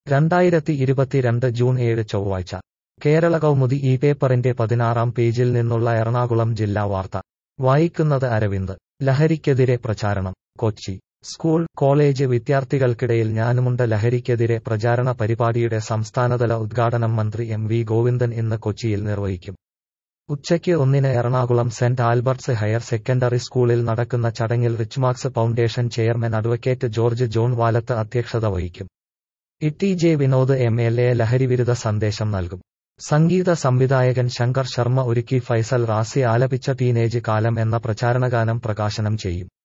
രണ്ടായിരത്തി ഇരുപത്തിരണ്ട് ജൂൺ ഏഴ് ചൊവ്വാഴ്ച കേരള കൗമുദി ഈ പേപ്പറിന്റെ പതിനാറാം പേജിൽ നിന്നുള്ള എറണാകുളം ജില്ലാ വാർത്ത വായിക്കുന്നത് അരവിന്ദ് ലഹരിക്കെതിരെ പ്രചാരണം കൊച്ചി സ്കൂൾ കോളേജ് വിദ്യാർത്ഥികൾക്കിടയിൽ ഞാനുമുണ്ട് ലഹരിക്കെതിരെ പ്രചാരണ പരിപാടിയുടെ സംസ്ഥാനതല ഉദ്ഘാടനം മന്ത്രി എം വി ഗോവിന്ദൻ ഇന്ന് കൊച്ചിയിൽ നിർവഹിക്കും ഉച്ചയ്ക്ക് ഒന്നിന് Ernakulam saint Albert's higher secondary സ്കൂളിൽ നടക്കുന്ന ചടങ്ങിൽ Richmarks foundation chairman advocate George John Valath അധ്യക്ഷത വഹിക്കും E J Vinod M L A ലഹരിവിരുദ്ധ സന്ദേശം നൽകും സംഗീത സംവിധായകൻ ശങ്കർ ശർമ്മ ഒരുക്കി ഫൈസൽ റാസി ആലപിച്ച ടീനേജ് കാലം എന്ന പ്രചാരണഗാനം പ്രകാശനം ചെയ്യും